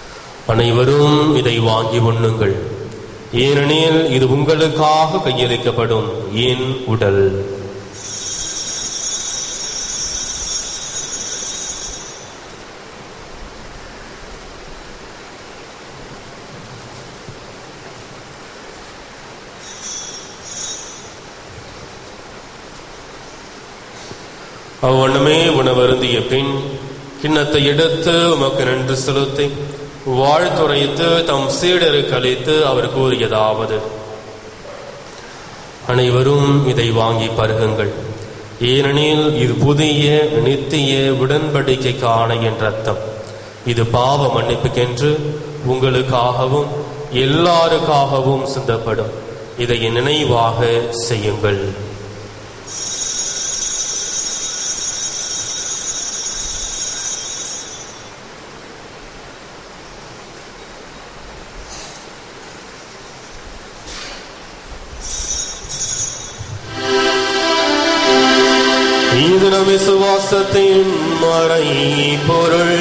அனைவரும் இதை வாங்கி உண்ணுங்கள் ஏனெனில் இது உங்களுக்காக கையளிக்கப்படும் என் உடல் அவ்வண்ணமே உணவருந்திய பின் கிண்ணத்தை எடுத்து உமக்கு நன்றி செலுத்தி வாழ்த்துரைத்து தம் சீடருக்கு அளித்து அவர் கூறியதாவது அனைவரும் இதை வாங்கி பருகுங்கள் ஏனெனில் இது புதிய நித்திய உடன்படிக்கைக்கான என் ரத்தம் இது பாவ மன்னிப்புக்கென்று உங்களுக்காகவும் எல்லாருக்காகவும் சிந்தப்படும் இதை என் நினைவாக செய்யுங்கள் இது நம் விசுவாசத்தின் மறை பொருள்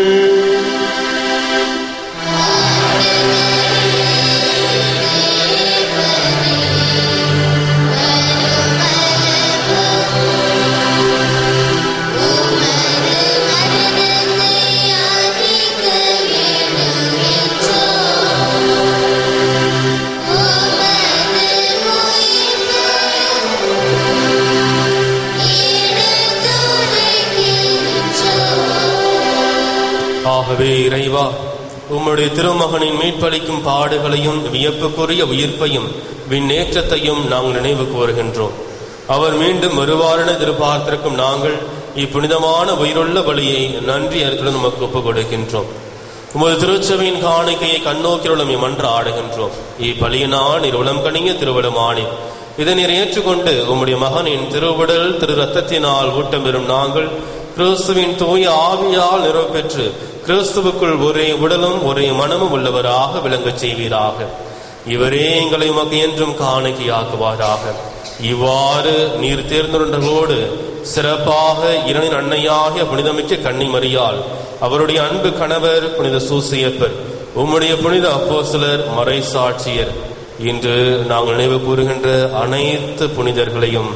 ஆகவே இறைவா உம்முடைய திருமகனின் மீட்பளிக்கும் பாடுகளையும் வியப்புக்குரிய உயிர்ப்பையும் விண்ணேற்றத்தையும் நாங்கள் நினைவு கூறுகின்றோம் அவர் மீண்டும் வருவாரென எதிர்பார்த்திருக்கும் நாங்கள் இப்புனிதமான உயிருள்ள பலியை நன்றி அறிக்கையுடன் நமக்கு ஒப்புக் கொடுக்கின்றோம் உமது திருச்சபையின் காணிக்கையை கண்ணோக்கியுள்ள மன்ற ஆடுகின்றோம் இப்பலியினால் நீர் உளம் கணிய திருவிழமானி இதை நீர் ஏற்றுக்கொண்டு உம்முடைய மகனின் திருவிடல் திரு ரத்தத்தினால் ஊட்டம் பெறும் நாங்கள் கிறிஸ்துவின் தூய ஆவியால் நிறுவப்பெற்று கிறிஸ்துவுக்குள் ஒரே உடலும் ஒரே மனமும் உள்ளவராக விளங்கச் செய்வீராக இவரே எங்களை உமக்கு என்றும் காணிக்கையாக்குவாராக இவ்வாறு நீர் தேர்ந்தொன்றோடு சிறப்பாக இரணின் அன்னையாகிய புனிதமிக்க கன்னிமரியால் அவருடைய அன்பு கணவர் புனித சூசியப்பர் உம்முடைய புனித அப்போஸ்தலர் மறை சாட்சியர் இன்று நாங்கள் நினைவு கூறுகின்ற அனைத்து புனிதர்களையும்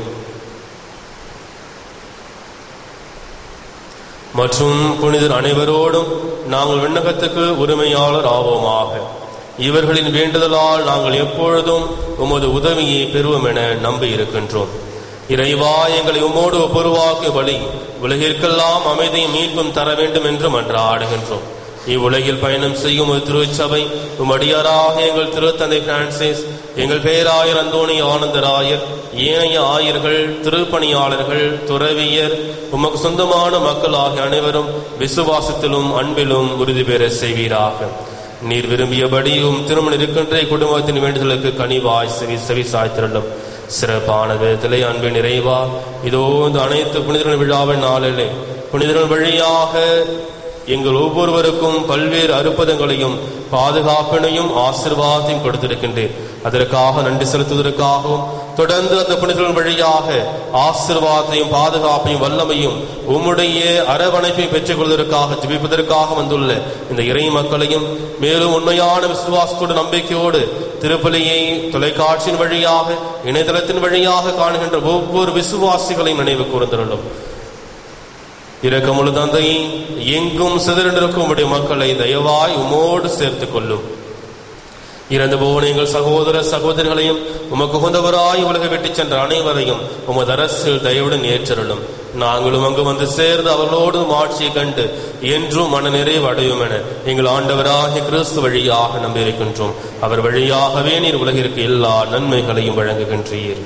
மற்றும் புனிதர் அனைவரோடும் நாங்கள் விண்ணகத்துக்கு உரிமையாளர் ஆவோமாக இவர்களின் வேண்டுதலால் நாங்கள் எப்பொழுதும் உமது உதவியை பெறுவோம் என நம்பி இருக்கின்றோம் இறைவா எங்களை உம்மோடு ஒப்புருவாக்கு வழி உலகிற்கெல்லாம் அமைதியும் மீட்பும் தர வேண்டும் என்று மன்றாடுகின்றோம் இவ்வுலகில் பயணம் செய்யும் ஒரு திருச்சபை உம் அடியாராக எங்கள் திருத்தந்தை பிரான்சிஸ் எங்கள் பேராயர் அந்தோணி ஆனந்தராயர் ஏனைய ஆயர்கள் திருப்பணியாளர்கள் துறவியர் உமக்கு சொந்தமான மக்கள் ஆகிய அனைவரும் விசுவாசத்திலும் அன்பிலும் உறுதி பெற செய்வீராக நீர் விரும்பியபடி உம் திருமணம் இருக்கின்ற குடும்பத்தின் வேண்டுதலுக்கு கனிவாய் செவி செவி சாய்த்திரளும் சிறப்பான விதத்திலே அன்பின் நிறைவா இதோ இந்த அனைத்து புனிதர்கள் விழாவின் நாளிலே புனிதர்கள் வழியாக எங்கள் ஒவ்வொருவருக்கும் பல்வேறு அற்புதங்களையும் பாதுகாப்பினையும் ஆசிர்வாதத்தையும் கொடுத்திருக்கின்றேன் அதற்காக நன்றி செலுத்துவதற்காகவும் தொடர்ந்து அந்த புனிதர்கள் வழியாக ஆசிர்வாதத்தையும் பாதுகாப்பையும் வல்லமையும் உம்முடைய அரவணைப்பையும் பெற்றுக் கொள்வதற்காக ஜெபிப்பதற்காக வந்துள்ள இந்த இறை மக்களையும் மேலும் உண்மையான விசுவாசத்தோடு நம்பிக்கையோடு திருப்பலியை தொலைக்காட்சியின் வழியாக இணையதளத்தின் வழியாக காணுகின்ற ஒவ்வொரு விசுவாசிகளையும் நினைவு கூர்ந்திருளும் இரக்கமுள்ள தந்தை எங்கும் சிதறிண்டிருக்கும் உம்முடைய மக்களை தயவாய் உமோடு சேர்த்துக் கொள்ளும் இறந்து போன எங்கள் சகோதர சகோதரிகளையும் உமக்கு உகந்தவராய் உலக விட்டுச் சென்ற அனைவரையும் உமது அரசில் தயவுடன் ஏற்றருளும் நாங்களும் அங்கு வந்து சேர்ந்து அவர்களோடு ஆட்சியை கண்டு என்றும் மன நிறைவு அடையும் என எங்கள் ஆண்டவராகிய கிறிஸ்து வழியாக நம்பியிருக்கின்றோம் அவர் வழியாகவே நீர் உலகிற்கு எல்லா நன்மைகளையும் வழங்குகின்றீர்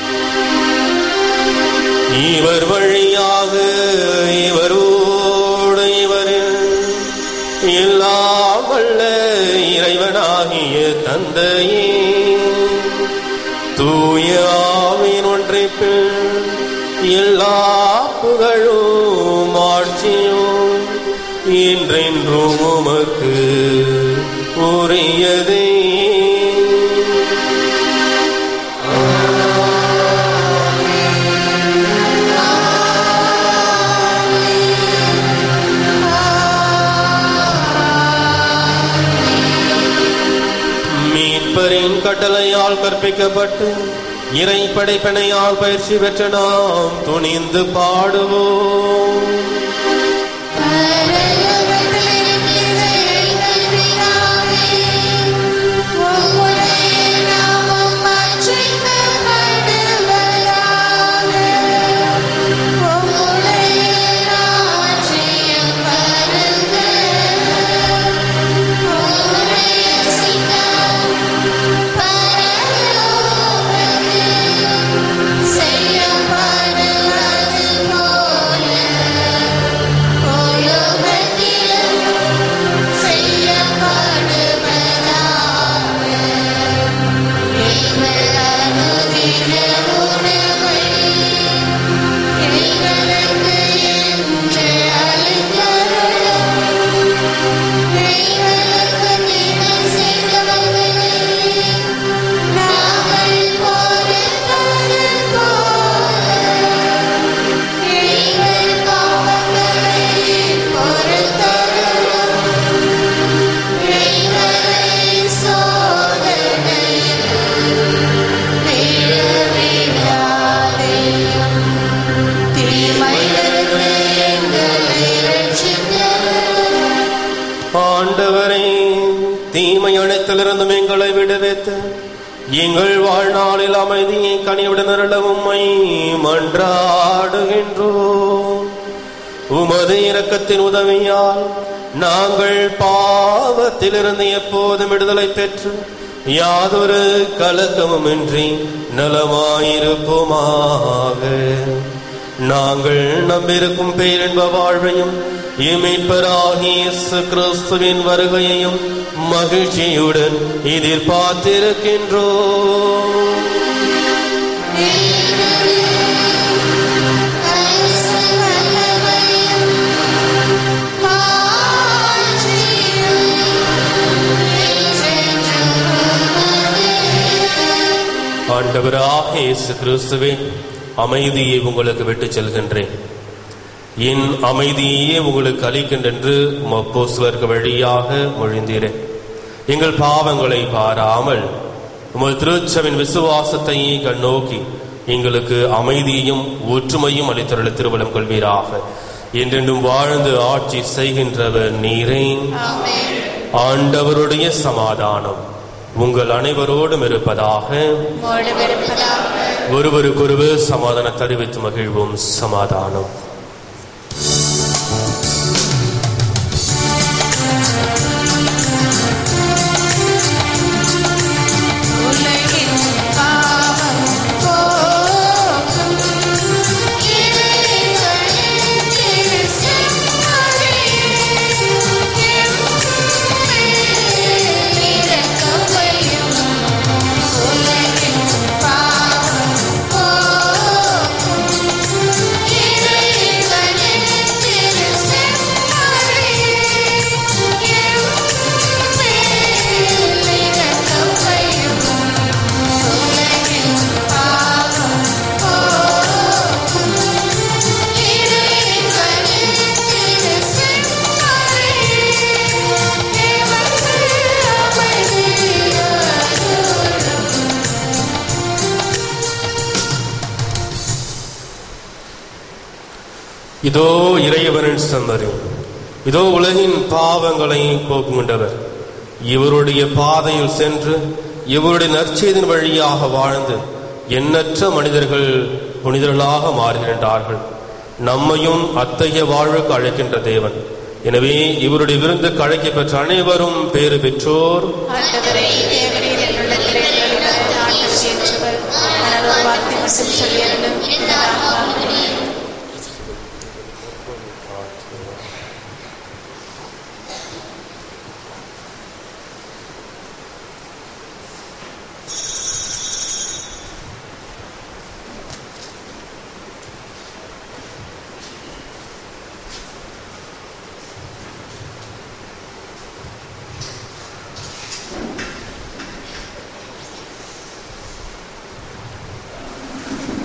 இவர் வழியாக இவரோடு இவரில் எல்லாம் வல்ல இறைவனாகிய தந்தையே தூயாவின் ஒன்றைப்பில் எல்லா புகழும் ஆட்சியும் என்றென்றும் உமக்கு உரியதே கட்டளையால் கற்பிக்கப்பட்டு இறை படைப்பினையால் பயிற்சி பெற்ற நாம் துணிந்து பாடுவோம் செய்யப்படுவது போல உலகத்திலும் செய்யப்படுவதாக எங்கள் அனுதின உணவை எங்களுக்கு இன்று அளித்தருளும் எங்களுக்கு தீமை செய்தவர்களை நாங்கள் பொறுப்பது போல எங்கள் பாவங்களை பொறுத்தருளும் எங்களை சோதனையில் விழவிடாதேயும் தீமையிலிருந்து எங்களை ரட்சித்தருளும் ஆண்டவரே தீமை அனைத்திலிருந்தும் எங்களை விடுவித்து எங்கள் வாழ்நாளில் அமைதியை கனிவுடன் அருள உம்மை மன்றாடுகின்றோம் உமது இரக்கத்தின் உதவியால் நாங்கள் பாவத்திலிருந்து எப்போதும் விடுதலை பெற்று யாதொரு கலக்கமுமின்றி நலமாயிருப்போமாக நாங்கள் நம்பியிருக்கும் பேரின்ப வாழ்வையும் இமைப்பராகிய இயேசு கிறிஸ்துவின் வருகையையும் மகிழ்ச்சியுடன் எதிர்பார்த்திருக்கின்றோம் ஆண்டவராக இயேசு கிறிஸ்துவே அமைதியை உங்களுக்கு விட்டுச் செல்கின்றேன் என் அமைதியையே உங்களுக்கு அளிக்கின்றென்று மப்போஸ்வர்க்கு வழியாக மொழிந்தீரேன் எங்கள் பாவங்களை பாராமல் உமது திருச்சவின் விசுவாசத்தை கண்ணோக்கி எங்களுக்கு அமைதியையும் ஒற்றுமையும் அளித்தருள திருவலம் கொள்வீராக என்றென்றும் வாழ்ந்து ஆட்சி செய்கின்றவர் நீரே ஆண்டவருடைய சமாதானம் உங்கள் அனைவரோடும் இருப்பதாக ஒருவருக்கொருவர் சமாதானம் தெரிவித்து மகிழ்வோம் சமாதானம் உலகின் பாவம் போக்கும் இறைவனின் திருச்செம்மறே, எம்மேல் இரக்கம் வையும். உலகின் பாவம் போக்கும் இறைவனின் திருச்செம்மறே, எம்மேல் இரக்கம் வையும். உலகின் பாவம் போக்கும் இறைவனின் திருச்செம்மறே, எமக்கு அமைதியருளும். இதோ இறைவனின் சந்தரி இதோ உலகின் பாவங்களை போக்குகின்றவர் இவருடைய பாதையில் சென்று இவருடைய நற்செய்தின் வழியாக வாழ்ந்து எண்ணற்ற மனிதர்கள் புனிதர்களாக மாறுகின்றார்கள் நம்மையும் அத்தகைய வாழ்வுக்கு அழைக்கின்ற தேவன் எனவே இவருடைய விருந்துக்கு அழைக்கப் பெற்ற அனைவரும் பேறு பெற்றோர் ஆண்டவரை தேவரீர் என்னுள்ள திரைகளிலிருந்து ஆட்சி ஏற்றவர் ஆனால் ஒரு வார்த்தை மட்டும் சொல்லியருளும் இந்த ஆத்மாவுடைய ஆ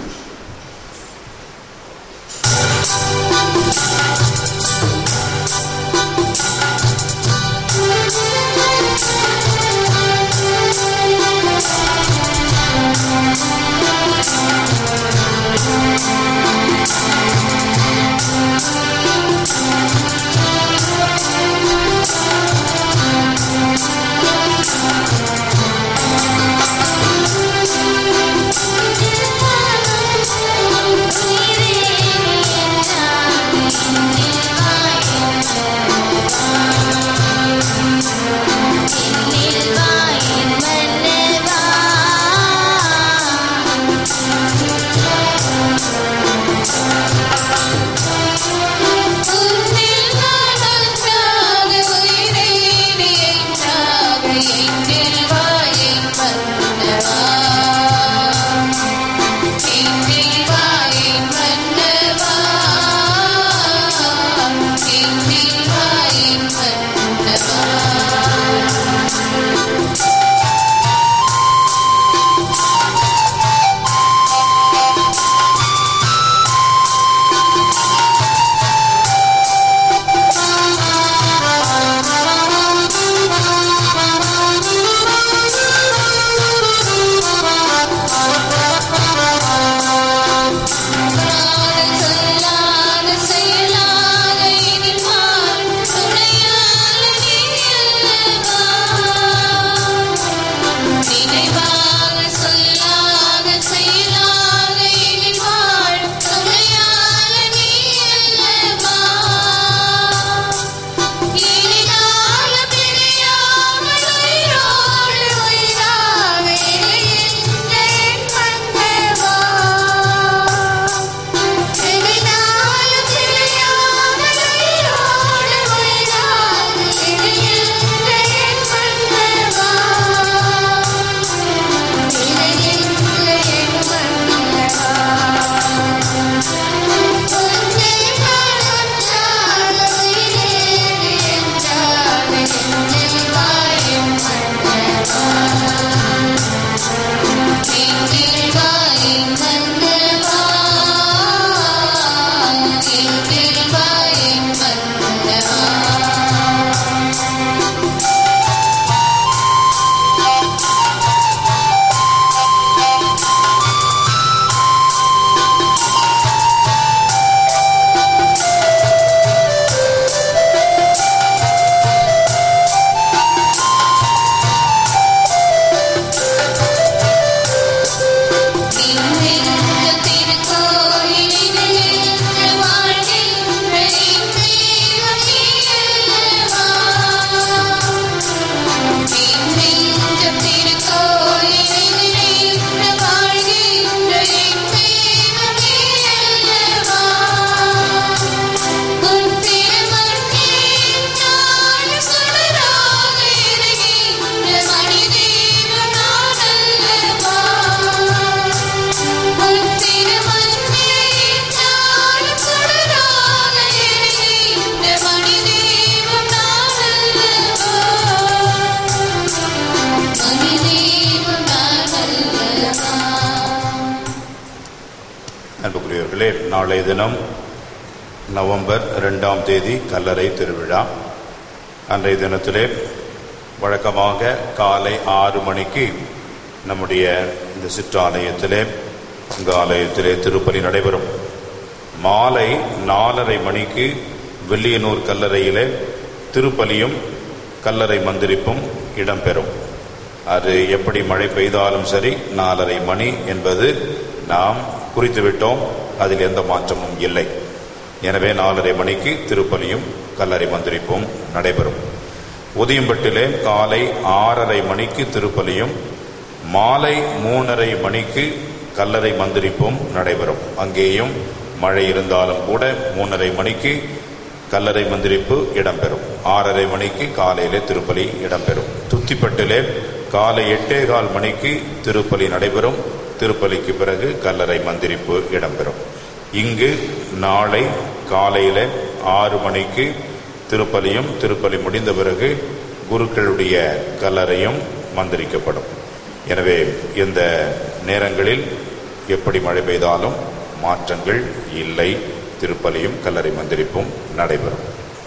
அன்புக்குரியவர்களே நாளைய தினம் நவம்பர் இரண்டாம் தேதி கல்லறை திருவிழா அன்றைய தினத்திலே வழக்கமாக காலை ஆறு மணிக்கு நம்முடைய இந்த சிற்றாலயத்திலே இந்த ஆலயத்திலே திருப்பலி நடைபெறும் மாலை நாலரை மணிக்கு வெள்ளியனூர் கல்லறையிலே திருப்பலியும் கல்லறை மந்திரிப்பும் இடம்பெறும் அது எப்படி மழை பெய்தாலும் சரி நாலரை மணி என்பது நாம் குறித்துவிட்டோம் அதில் எந்த மாற்றமும் இல்லை எனவே நாலரை மணிக்கு திருப்பலியும் கல்லறை மந்திரிப்பும் நடைபெறும் உதயம்பட்டிலே காலை ஆறரை மணிக்கு திருப்பலியும் மாலை மூணரை மணிக்கு கல்லறை மந்திரிப்பும் நடைபெறும் அங்கேயும் மழை இருந்தாலும் கூட மூணரை மணிக்கு கல்லறை மந்திரிப்பு இடம்பெறும் ஆறரை மணிக்கு காலையிலே திருப்பலி இடம்பெறும் துத்திப்பட்டிலே காலை எட்டே கால் மணிக்கு திருப்பலி நடைபெறும் திருப்பலிக்கு பிறகு கல்லறை மந்திரிப்பு இடம்பெறும் இங்கு நாளை காலையில ஆறு மணிக்கு திருப்பலியும் திருப்பலி முடிந்த பிறகு குருக்களுடைய கல்லறையும் மந்திரிக்கப்படும் எனவே இந்த நேரங்களில் எப்படி மழை பெய்தாலும் மாற்றங்கள் இல்லை திருப்பலியும் கல்லறை மந்திரிப்பும் நடைபெறும்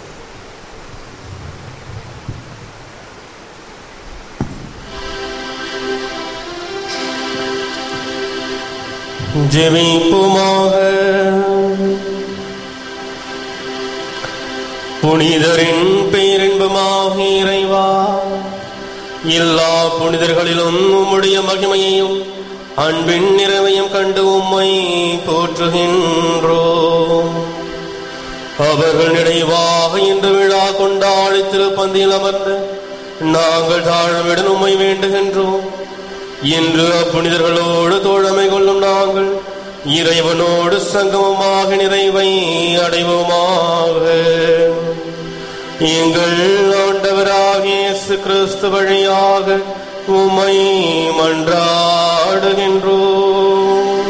ஜெபிப்புமாக புனிதரின் பேரின்பமாக இறைவா எல்லா புனிதர்களிலும் உம்முடைய மகிமையையும் அன்பின் நிறைவையும் கண்டு உம்மை போற்றுகின்றோம் அவர்கள் நிறைவாக இன்று விழா கொண்டாடி திருப்பந்தியில் அமர்ந்து நாங்கள் தாழ்விடன் உம்மை வேண்டுகின்றோம் இன்று அப்புனிதர்களோடு தோழமை கொள்ளும் நாங்கள் இறைவனோடு சங்கமமாக நிறைவை அடைவோமாக எங்கள் ஆண்டவராக இயேசு கிறிஸ்து வழியாக உம்மை மன்றாடுகின்றோம்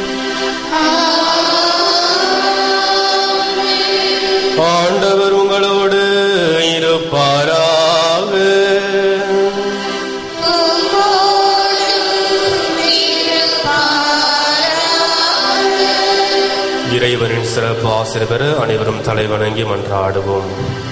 ஆண்டவர் உங்களோடு இருப்பாராக இறைவனின் சிறப்பு ஆசிரியர் பெற அனைவரும் தலைவணங்கி மன்றாடுவோம்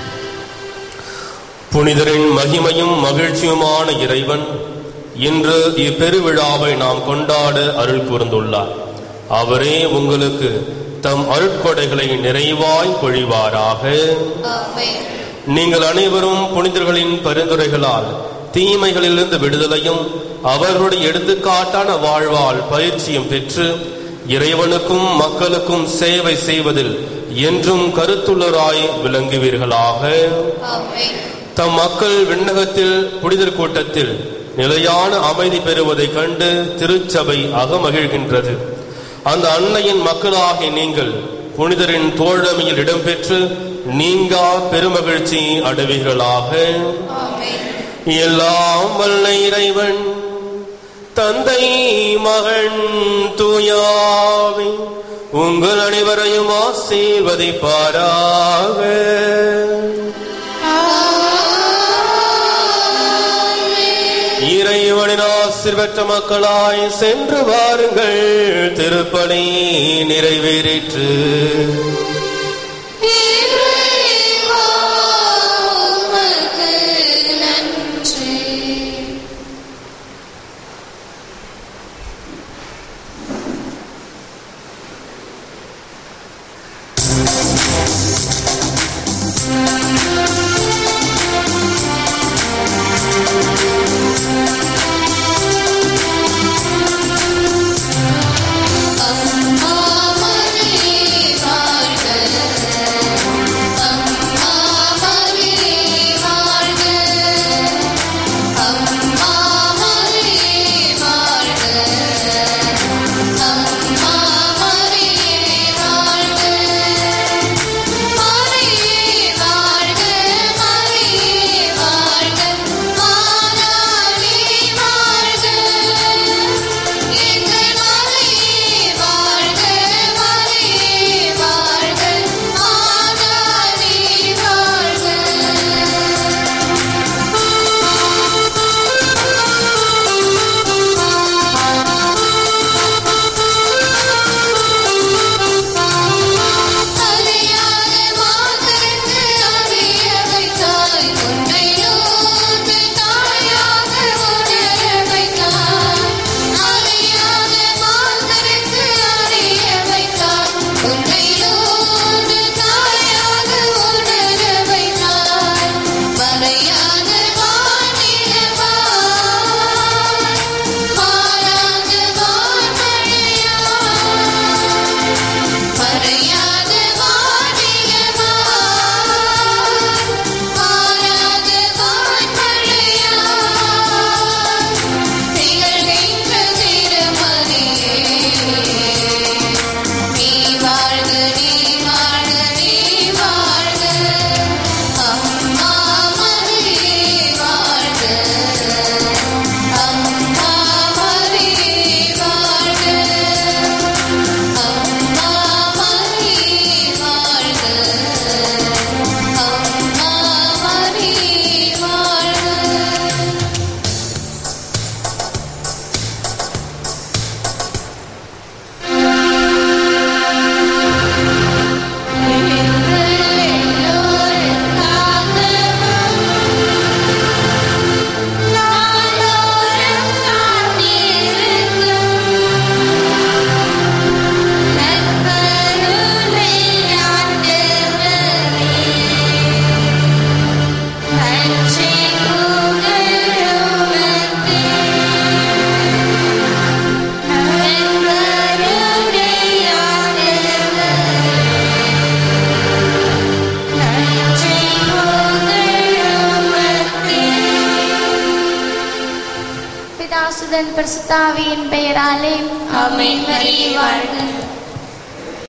புனிதரின் மகிமையும் மகிழ்ச்சியுமான இறைவன் இன்று இப்பெருவிழாவை நாம் கொண்டாட அருள் கூர்ந்துள்ளார் அவரே உங்களுக்கு தம் அருட்கொடைகளை நிறைவாய் பொழிவாராக நீங்கள் அனைவரும் புனிதர்களின் பரிந்துரைகளால் தீமைகளிலிருந்து விடுதலையும் அவர்களுடைய எடுத்துக்காட்டான வாழ்வால் பயிற்சியும் பெற்று இறைவனுக்கும் மக்களுக்கும் சேவை செய்வதில் என்றும் கருத்துள்ளராய் விளங்குவீர்களாக தம் மக்கள் விண்ணகத்தில் புனிதர் கூட்டத்தில் நிலையான அமைதி பெறுவதைக் கண்டு திருச்சபை அகமகிழ்கின்றது அந்த அன்னையின் மக்களாகிய நீங்கள் புனிதரின் தோழமையில் இடம்பெற்று நீங்கா பெருமகிழ்ச்சி அடைவீர்களாக எல்லாம் வல்ல இறைவன் தந்தை மகன் தூயாவி உங்கள் அனைவரையும் ஆசீர்வதிப்பாராக இறைவனின் ஆசிர்வற்ற மக்களாய் சென்று வாருங்கள் திருப்பணி நிறைவேறிற்று வாழ்க சுதன் பரிசுத்தாவியின் பெயராலே ஆமென். மரியே வாழ்க.